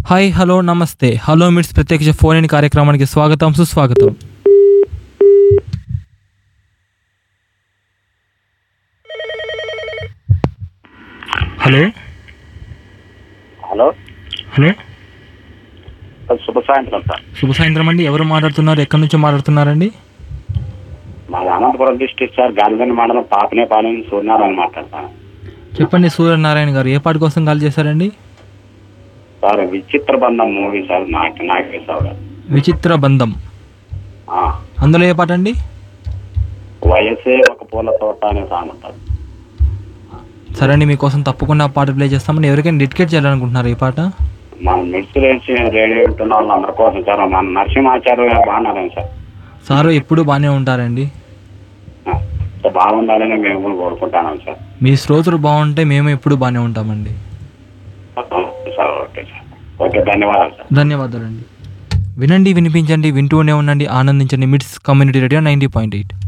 hi hello నమస్తే hello మిట్స్ ప్రత్యక్ష ఫోన్ ఇన్ కార్యక్రమానికి స్వాగతం సుస్వాగతం హలో హలో హలో శుభ సాయంత్రం సార్ శుభ సాయంత్రం అండి ఎవరు మాట్లాడుతున్నారు ఎక్కడి నుంచి మాట్లాడుతున్నారండి మాది అనంతపురం డిస్ట్రిక్ట్ సార్ గాలిగండి మండలం పాపనేపాలెం సూర్యనారాయణ మాట్లాడతాను చెప్పండి సూర్యనారాయణ గారు ఏ పాటి కోసం కాల్ చేశారండి సార్ విచిత్ర బంధం మూవీ సార్ నాకు నాగేశ్వర గారు విచిత్ర బంధం ఆ, అందులో ఏ పాట అండి వయసే ఒక పూల తోట అనే సాంగ్ ఉంటుంది సరే అండి మీకోసం తప్పకుండా ఆ పాట ప్లే చేస్తామని ఎవరికైనా డెడికేట్ చేయాలనుకుంటున్నారు ఈ పాట మన మిడ్స్ రేడియో వింటున్న వాళ్ళందరి కోసం సార్ మన నరసింహాచార్య గారు బాగున్నారని సార్ సారు ఎప్పుడు బాగానే ఉంటారండి ఆ, సో బాగుండాలని మేము కూడా కోరుకుంటున్నాం సార్ మీ శ్రోతలు బాగుంటే మేము ఎప్పుడు బాగానే ఉంటామండి సార్ ఓకే సార్ ఓకే ధన్యవాదాలు సార్ ధన్యవాదాలండి వినండి వినిపించండి వింటూనే ఉండండి ఆనందించండి MITS community radio ninety point eight